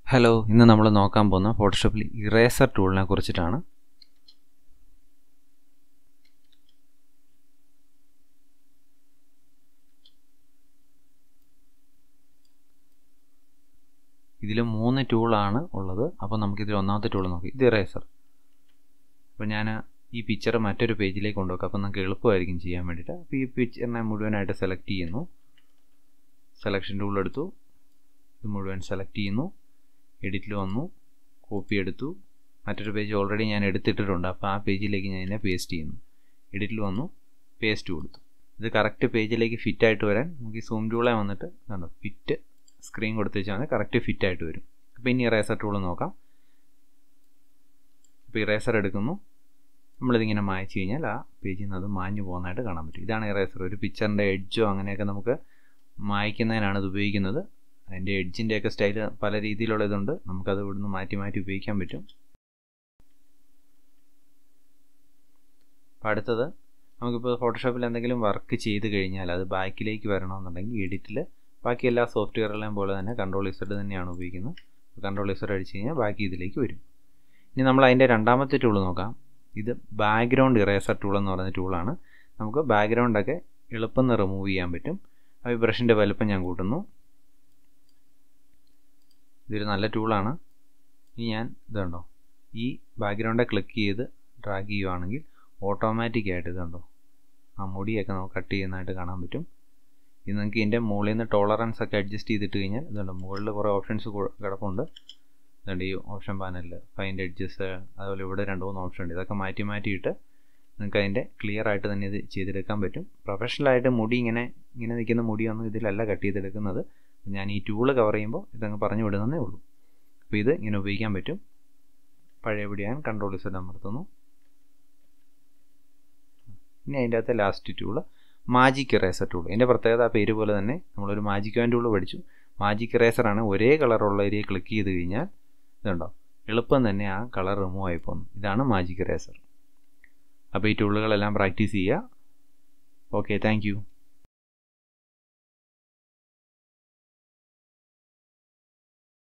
hello ഇന്ന് നമ്മൾ നോക്കാൻ പോകുന്ന ഫോട്ടോഷോപ്പിൽ ഇറേസർ ടൂളിനെ കുറിച്ചിട്ടാണ് ഇതിൽ മൂന്ന് ടൂളാണ് ഉള്ളത് അപ്പോൾ നമുക്കിതിൽ ഒന്നാമത്തെ ടൂൾ നോക്കി ഇത് ഇറേസർ അപ്പോൾ ഞാൻ ഈ പിക്ചർ മറ്റൊരു പേജിലേക്ക് കൊണ്ടുവെക്കാം അപ്പോൾ നമുക്ക് എളുപ്പമായിരിക്കും ചെയ്യാൻ വേണ്ടിയിട്ട് അപ്പോൾ ഈ പിക്ചറിനെ മുഴുവനായിട്ട് സെലക്ട് ചെയ്യുന്നു സെലക്ഷൻ ടൂൾ എടുത്തു ഇത് മുഴുവൻ സെലക്ട് ചെയ്യുന്നു എഡിറ്റിൽ വന്നു കോപ്പി എടുത്തു മറ്റൊരു പേജ് ഓൾറെഡി ഞാൻ എടുത്തിട്ടിട്ടുണ്ട് അപ്പോൾ ആ പേജിലേക്ക് ഞാൻ ഇതിനെ പേസ്റ്റ് ചെയ്യുന്നു എഡിറ്റിൽ വന്നു പേസ്റ്റ് കൊടുത്തു ഇത് കറക്റ്റ് പേജിലേക്ക് ഫിറ്റ് ആയിട്ട് വരാൻ നമുക്ക് ഈ സൂം ടൂളെ വന്നിട്ട് കണ്ടോ ഫിറ്റ് സ്ക്രീൻ കൊടുത്ത് വെച്ചാൽ മതി കറക്റ്റ് ഫിറ്റ് ആയിട്ട് വരും അപ്പോൾ ഇനി ഇറേസർ ടൂൾ നോക്കാം അപ്പോൾ ഇറേസർ എടുക്കുന്നു നമ്മളിതിങ്ങനെ മായ്ച്ചു കഴിഞ്ഞാൽ ആ പേജിൽ നിന്ന് അത് മാഞ്ഞു പോകുന്നതായിട്ട് കാണാൻ പറ്റും ഇതാണ് ഇറേസർ ഒരു പിക്ചറിൻ്റെ എഡ്ജോ അങ്ങനെയൊക്കെ നമുക്ക് മായ്ക്കുന്നതിനാണ് ഇത് ഉപയോഗിക്കുന്നത് അതിൻ്റെ എഡ്ജിൻ്റെയൊക്കെ സ്റ്റൈൽ പല രീതിയിലുള്ള ഇതുണ്ട് നമുക്കത് ഇവിടുന്ന് മാറ്റി മാറ്റി ഉപയോഗിക്കാൻ പറ്റും അപ്പോൾ അടുത്തത് നമുക്കിപ്പോൾ ഫോട്ടോഷോപ്പിൽ എന്തെങ്കിലും വർക്ക് ചെയ്ത് കഴിഞ്ഞാൽ അത് ബാക്കിലേക്ക് വരണമെന്നുണ്ടെങ്കിൽ എഡിറ്റിൽ ബാക്കി എല്ലാ സോഫ്റ്റ്വെയറുകളെയും പോലെ തന്നെ കൺട്രോൾ ഇസഡ് തന്നെയാണ് ഉപയോഗിക്കുന്നത് കൺട്രോൾ ഇസഡ് അടിച്ച് കഴിഞ്ഞാൽ ബാക്കി ഇതിലേക്ക് വരും ഇനി നമ്മൾ അതിൻ്റെ രണ്ടാമത്തെ ടൂൾ നോക്കാം ഇത് ബാക്ക്ഗ്രൗണ്ട് ഇറേസർ ടൂൾ എന്ന് പറയുന്ന ടൂളാണ് നമുക്ക് ബാക്ക്ഗ്രൗണ്ടൊക്കെ എളുപ്പം റിമൂവ് ചെയ്യാൻ പറ്റും അപ്പോൾ ബ്രഷിൻ്റെ വലുപ്പം ഞാൻ കൂട്ടുന്നു ഇതൊരു നല്ല ടൂളാണ് ഇനി ഞാൻ ഇതുണ്ടോ ഈ ബാക്ക്ഗ്രൗണ്ടെ ക്ലിക്ക് ചെയ്ത് ഡ്രാഗ് ചെയ്യുവാണെങ്കിൽ ഓട്ടോമാറ്റിക്കായിട്ട് ഇതുണ്ടോ ആ മുടിയൊക്കെ നമുക്ക് കട്ട് ചെയ്യുന്നതായിട്ട് കാണാൻ പറ്റും ഇത് നിങ്ങൾക്ക് ഇതിൻ്റെ മുകളിൽ നിന്ന് ടോളറൻസ് ഒക്കെ അഡ്ജസ്റ്റ് ചെയ്തിട്ട് കഴിഞ്ഞാൽ ഇതുണ്ട് മുകളിൽ കുറേ ഓപ്ഷൻസ് കിടപ്പുണ്ട് ഇതുണ്ട് ഈ ഓപ്ഷൻ പാനലിൽ ഫൈൻഡ് എഡ്ജസ് അതുപോലെ ഇവിടെ രണ്ട് മൂന്ന് ഓപ്ഷൻ ഉണ്ട് ഇതൊക്കെ മാറ്റി മാറ്റിയിട്ട് നിങ്ങൾക്ക് അതിൻ്റെ ക്ലിയർ ആയിട്ട് തന്നെ ഇത് ചെയ്തെടുക്കാൻ പറ്റും പ്രൊഫഷണലായിട്ട് മുടി ഇങ്ങനെ ഇങ്ങനെ നിൽക്കുന്ന മുടിയൊന്നും ഇതിലല്ല കട്ട് ചെയ്തെടുക്കുന്നത് ഞാൻ ഈ ടൂള് കവർ ചെയ്യുമ്പോൾ ഇതങ്ങ് പറഞ്ഞു വിടുന്നതേ ഉള്ളൂ അപ്പോൾ ഇത് ഇങ്ങനെ ഉപയോഗിക്കാൻ പറ്റും പഴയപടി ഞാൻ കൺട്രോൾ ഇസഡ് അമർത്തുന്നു ഇനി അതിൻ്റെ അകത്തെ last tool magic eraser tool ഇതിൻ്റെ പ്രത്യേകത ആ പേര് പോലെ തന്നെ നമ്മളൊരു മാജിക് വാൻ ടൂൾ പഠിച്ചു മാജിക് ഇറേസറാണ് ഒരേ കളറുള്ള ഏരിയ ക്ലിക്ക് ചെയ്ത് കഴിഞ്ഞാൽ ഇതുണ്ടോ എളുപ്പം തന്നെ ആ കളർ റിമൂവ് ആയി പോകുന്നു ഇതാണ് മാജിക് ഇറേസർ അപ്പോൾ ഈ ടൂളുകളെല്ലാം പ്രാക്ടീസ് ചെയ്യുക ഓക്കെ താങ്ക്